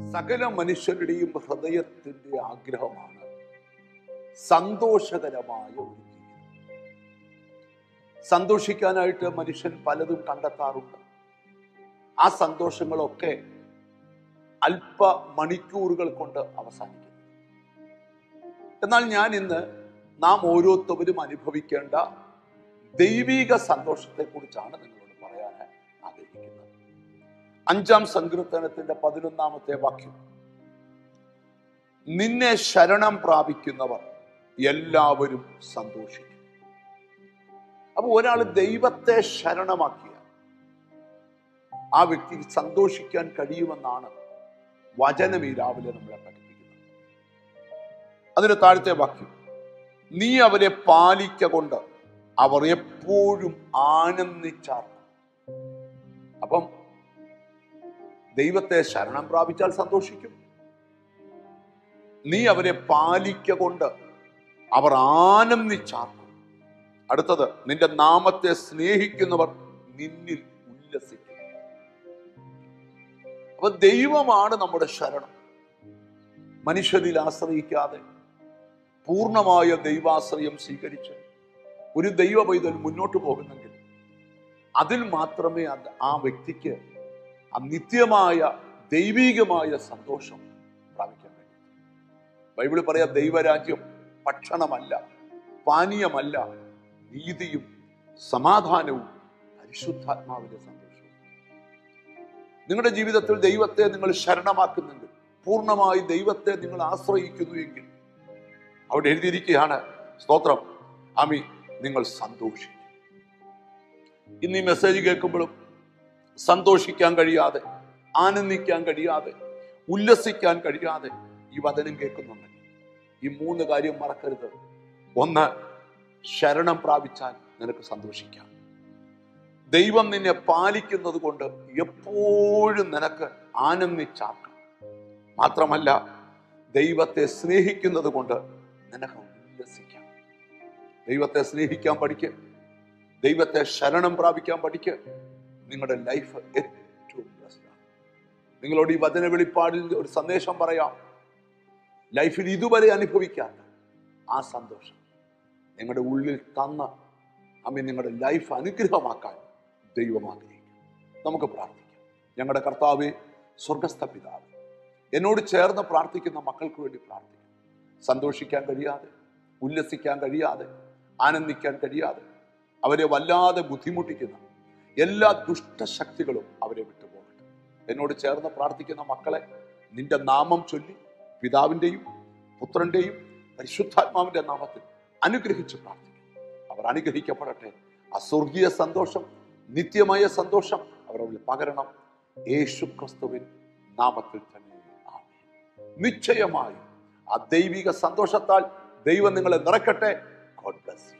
സകല മനുഷ്യരുടെയും ഹൃദയത്തിന്റെ ആഗ്രഹമാണ് സന്തോഷകരമായ ഒരു ജീവിതം സന്തോഷിക്കാനായിട്ട് മനുഷ്യൻ പലതും കണ്ടെത്താറുണ്ട് ആ സന്തോഷങ്ങളൊക്കെ അല്പ മണിക്കൂറുകൾ കൊണ്ട് അവസാനിക്കുന്നു എന്നാൽ ഞാൻ ഇന്ന് നാം ഓരോരുത്തവരും അനുഭവിക്കേണ്ട ദൈവിക സന്തോഷത്തെക്കുറിച്ചാണ് നിങ്ങളോട് പറയാൻ ആഗ്രഹിക്കുന്നത് അഞ്ചാം സങ്കീർത്തനത്തിന്റെ പതിനൊന്നാമത്തെ വാക്യം നിന്നെ ശരണം പ്രാപിക്കുന്നവർ എല്ലാവരും സന്തോഷിക്കും അപ്പൊ ഒരാൾ ദൈവത്തെ ശരണമാക്കിയ ആ വ്യക്തിക്ക് സന്തോഷിക്കാൻ കഴിയുമെന്നാണ് വചനം ഈ രാവിലെ നമ്മളെ പഠിപ്പിക്കുന്നത് അതിന് താഴത്തെ വാക്യം നീ അവരെ പാലിക്ക കൊണ്ട് അവർ എപ്പോഴും ആനന്ദിച്ചാർക്കും അപ്പം ദൈവത്തെ ശരണം പ്രാപിച്ചാൽ സന്തോഷിക്കും നീ അവരെ പാലിക്ക കൊണ്ട് അവർ ആനന്ദിച്ചാർക്കും അടുത്തത് നിന്റെ നാമത്തെ സ്നേഹിക്കുന്നവർ നിന്നിൽ ഉല്ലസിക്കും അപ്പൊ ദൈവമാണ് നമ്മുടെ ശരണം മനുഷ്യരിൽ ആശ്രയിക്കാതെ പൂർണ്ണമായ ദൈവാശ്രയം സ്വീകരിച്ച് ഒരു ദൈവ പൈതൽ മുന്നോട്ട് പോകുന്നെങ്കിൽ അതിൽ മാത്രമേ അത് ആ വ്യക്തിക്ക് ആ നിത്യമായ ദൈവീകമായ സന്തോഷം പ്രാപിക്കാൻ കഴിയും ബൈബിളിൽ പറയാ ദൈവരാജ്യം ഭക്ഷണമല്ല പാനീയമല്ല നീതിയും സമാധാനവും പരിശുദ്ധാത്മാവിന്റെ സന്തോഷവും നിങ്ങളുടെ ജീവിതത്തിൽ ദൈവത്തെ നിങ്ങൾ ശരണമാക്കുന്നെങ്കിൽ പൂർണ്ണമായി ദൈവത്തെ നിങ്ങൾ ആശ്രയിക്കുന്നു എങ്കിൽ അവിടെ എഴുതിയിരിക്കുകയാണ് സ്തോത്രം ആമി നിങ്ങൾ സന്തോഷിക്കും ഇന്ന് ഈ മെസ്സേജ് കേൾക്കുമ്പോഴും സന്തോഷിക്കാൻ കഴിയാതെ ആനന്ദിക്കാൻ കഴിയാതെ ഉല്ലസിക്കാൻ കഴിയാതെ ഈ വചനം കേൾക്കുന്നുണ്ടെങ്കിൽ ഈ മൂന്ന് കാര്യം മറക്കരുത് ഒന്ന് ശരണം പ്രാപിച്ചാൽ നിനക്ക് സന്തോഷിക്കാം ദൈവം നിന്നെ പാലിക്കുന്നത് കൊണ്ട് എപ്പോഴും നിനക്ക് ആനന്ദിച്ചാർക്കാം മാത്രമല്ല ദൈവത്തെ സ്നേഹിക്കുന്നത് കൊണ്ട് നിനക്ക് ഉല്ലസിക്കാം ദൈവത്തെ സ്നേഹിക്കാൻ പഠിക്കുക ദൈവത്തെ ശരണം പ്രാപിക്കാൻ പഠിക്കുക നിങ്ങളുടെ ലൈഫ് ഏറ്റവും blessed ആണ് നിങ്ങളോട് ഈ വചന വെളിപ്പാടിൽ ഒരു സന്ദേശം പറയാം ലൈഫിൽ ഇതുവരെ അനുഭവിക്കാത്ത ആ സന്തോഷം നിങ്ങളുടെ ഉള്ളിൽ തന്ന അമ്മ നിങ്ങളുടെ ലൈഫ് അനുഗ്രഹമാക്കാൻ ദൈവം ആഗ്രഹിക്കും നമുക്ക് പ്രാർത്ഥിക്കാം ഞങ്ങളുടെ കർത്താവെ സ്വർഗസ്ഥ പിതാവ് എന്നോട് ചേർന്ന് പ്രാർത്ഥിക്കുന്ന മക്കൾക്ക് വേണ്ടി പ്രാർത്ഥിക്കാം സന്തോഷിക്കാൻ കഴിയാതെ ഉല്ലസിക്കാൻ കഴിയാതെ ആനന്ദിക്കാൻ കഴിയാതെ അവരെ വല്ലാതെ ബുദ്ധിമുട്ടിക്കുന്ന എല്ലാ ദുഷ്ടശക്തികളും അവരെ വിട്ടുപോകട്ടെ എന്നോട് ചേർന്ന് പ്രാർത്ഥിക്കുന്ന മക്കളെ നിന്റെ നാമം ചൊല്ലി പിതാവിൻ്റെയും പുത്രന്റെയും പരിശുദ്ധാത്മാവിന്റെ നാമത്തിൽ അനുഗ്രഹിച്ച് പ്രാർത്ഥിക്കും അവർ അനുഗ്രഹിക്കപ്പെടട്ടെ ആ സ്വർഗീയ സന്തോഷം നിത്യമായ സന്തോഷം അവരവരിൽ പകരണം യേശു ക്രിസ്തുവിൻ നാമത്തിൽ തന്നെ ആമേൻ. നിശ്ചയമായും ആ ദൈവിക സന്തോഷത്താൽ ദൈവം നിങ്ങളെ നിറക്കട്ടെ ഗോഡ് ബ്ലസ്